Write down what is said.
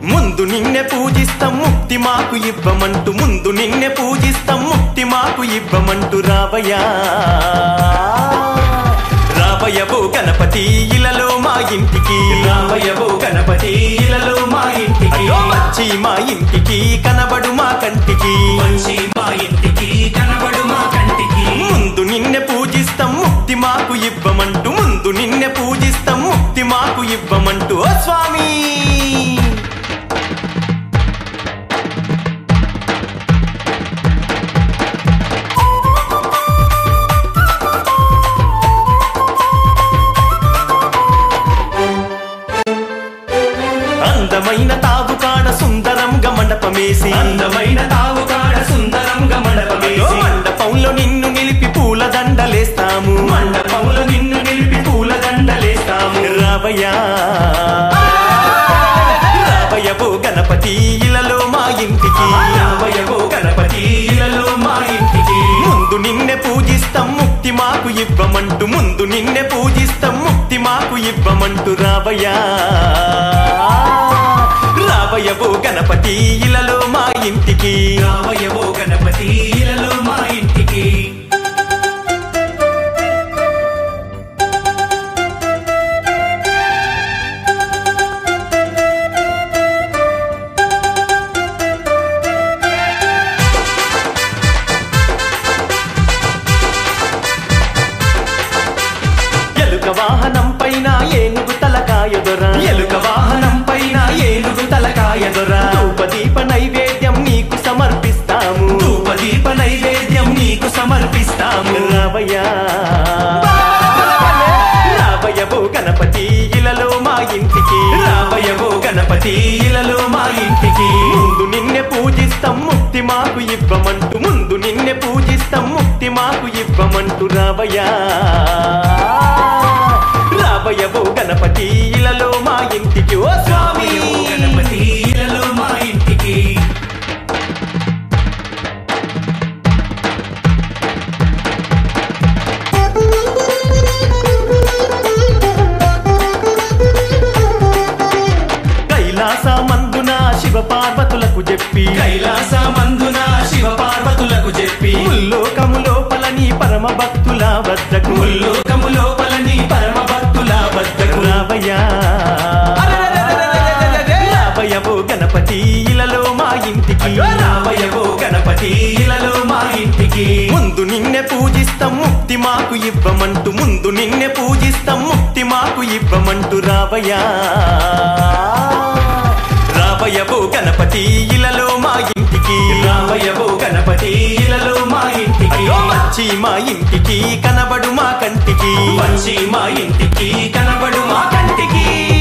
ముందు నిన్నే పూజిస్తాం ముక్తి మాకు ఇవ్వమంటూ ముందు నిన్నే పూజిస్తాం ముక్తి మాకు ఇవ్వమంటూ రావయ్యా రావయ్యవో గణపతి ఇలలో మా ఇంటికి రామయ్యవో గణపతి ఇలలో మా ఇంటికి అయ్యో వచ్చి మా ఇంటికి కనబడు మా కంటికి వచ్చి మా ఇంటికి కనబడు మా కంటికి ముందు నిన్నే పూజిస్తాం ముక్తి మాకు ఇవ్వమంటూ ముందు నిన్నే పూజిస్తాం ముక్తి మాకు ఇవ్వమంటూ ఓ స్వామి అందమైన తావు కాడ సుందరంగా మండపమేసి అందమైన తావు కాడ సుందరంగా అయ్యో మండపమేసి మండపంలో నిన్ను నిలిపి పూల దండలేస్తాము మండపంలో నిన్ను నిలిపి పూల దండలేస్తాము రావయ్యా రావయ్యవో గణపతి ఇలలో మా ఇంటికి రామయ్యవో గణపతి ఇలలో మా ఇంటికి ముందు నిన్నే పూజిస్తాం ముక్తి మాకు ఇవ్వమంటూ ముందు నిన్నే పూజిస్తాం ముక్తి మాకు ఇవ్వమంటూ రావయ్యా రావయ్యవో గణపతి ఇలలో మా ఇంటికి రామయ్యవో గణపతి ఇలలో మా ఇంటికి ఎలుక వాహనం పైన ఏనుగు తలకాయ దొర ఎలుక వాహనం పైన ఏనుగు తలకాయ దొర ధూపదీప నైవేద్యం నీకు సమర్పిస్తాము ధూపదీప నైవేద్యం నీకు సమర్పిస్తాము రావయ్యా రావయ్యవో గణపతి ఇలలో మా ఇంటికి రామయ్యవో గణపతి ఇలలో మా ఇంటికి ముందు నిన్నే పూజిస్తాం ముక్తి మాకు ఇవ్వమంటూ ముందు నిన్నే పూజిస్తాం ముక్తి మాకు ఇవ్వమంటూ రావయ్యా రావయ్యవో గణపతి ఇలలో మా ఇంటికి ఓ స్వామి రామయ్యవో గణపతి ఇలలో మా ఇంటికి కైలాస మందున శివ పార్వతులకు చెప్పి కైలాస మందున శివ పార్వతులకు చెప్పి ముల్లోకము లోపల నీ పరమ భక్తుల వద్దకు ముల్లోకము లోపల నీ పరమ భక్తుల వద్దకు రావయ్యా రావయ్యవో గణపతి ఇలలో మా ఇంటికి రామయ్యవో గణపతి ఇలలో మా ఇంటికి ముందు నిన్నే పూజిస్తాం ముక్తి మాకు ఇవ్వమంటూ ముందు నిన్నే పూజిస్తాం ముక్తి మాకు ఇవ్వమంటూ రావయ్యా రావయ్యవో గణపతి ఇలలో మా ఇంటికి రామయ్యవో గణపతి ఇలలో మా ఇంటికి అయ్యో వచ్చి మా ఇంటికి కనబడు మా కంటికి వచ్చి మా ఇంటికి కనబడు మా కంటికి